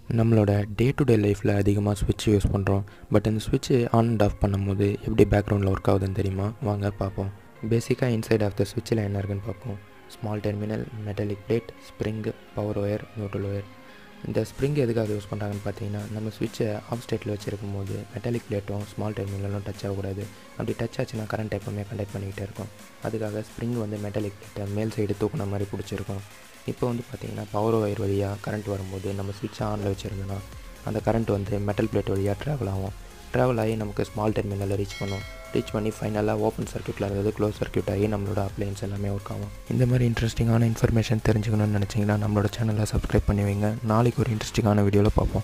நம்மளோட day to day லைஃப்பில் அதிகமாக ஸ்விட்ச் யூஸ் பண்ணுறோம் பட் இந்த ஸ்விட்ச்சு ஆன் அண்ட் ஆஃப் பண்ணும்போது எப்படி பேக்ரவுண்டில் ஒர்க் ஆகுதுன்னு தெரியுமா வாங்க பார்ப்போம் பேசிக்காக இன்சைட் ஆஃப் த ஸ்விட்சில் என்ன இருக்குன்னு பார்ப்போம் small terminal metallic plate spring power wire neutral wire இந்த ஸ்ப்ரிங் எதுக்காக யூஸ் பண்ணுறாங்கன்னு பார்த்தீங்கன்னா நம்ம ஸ்விட்சை ஆஃப் ஸ்டேட்டில் வச்சுருக்கும் போது மெட்டாலிக் பிளேட்டும் ஸ்மால் டெர்மினலும் டச் ஆகக்கூடாது அப்படி டச் ஆச்சுன்னா கரண்ட் எப்போவுமே கண்டக்ட் பண்ணிக்கிட்டே இருக்கும் அதுக்காக ஸ்ப்ரிங் வந்து மெட்டாலிக் பிளேட்டை மேல் சைடு தூக்குன மாதிரி பிடிச்சிருக்கும் இப்போ வந்து பார்த்திங்கன்னா பவர் ஒயர் வழியாக கரண்ட் வரும்போது நம்ம ஸ்விட்சை ஆனில் வச்சுருந்தோன்னா அந்த கரண்ட் வந்து மெட்டல் பிளேட் வழியாக ட்ராவல் ஆகும் ட்ராவல் ஆகி நமக்கு ஸ்மால் டெர்மினலில் ரீச் பண்ணும் ரீச் பண்ணி ஃபைனலாக ஓப்பன் சர்க்யூட்டில் இருந்தது க்ளோஸ் சர்க்யூட் ஆகி நம்மளோட அப்ளையன்ஸ் எல்லாமே ஒர்க் ஆகும் இந்த மாதிரி இன்ட்ரெஸ்டிங்கான இன்ஃபர்மேஷன் தெரிஞ்சுக்கணும்னு நினச்சிங்கன்னா நம்மளோட சேனலை சப்ஸ்கிரைப் பண்ணி வைங்க நாளைக்கு ஒரு இன்ட்ரெஸ்டிங்கான வீடியோவில் பார்ப்போம்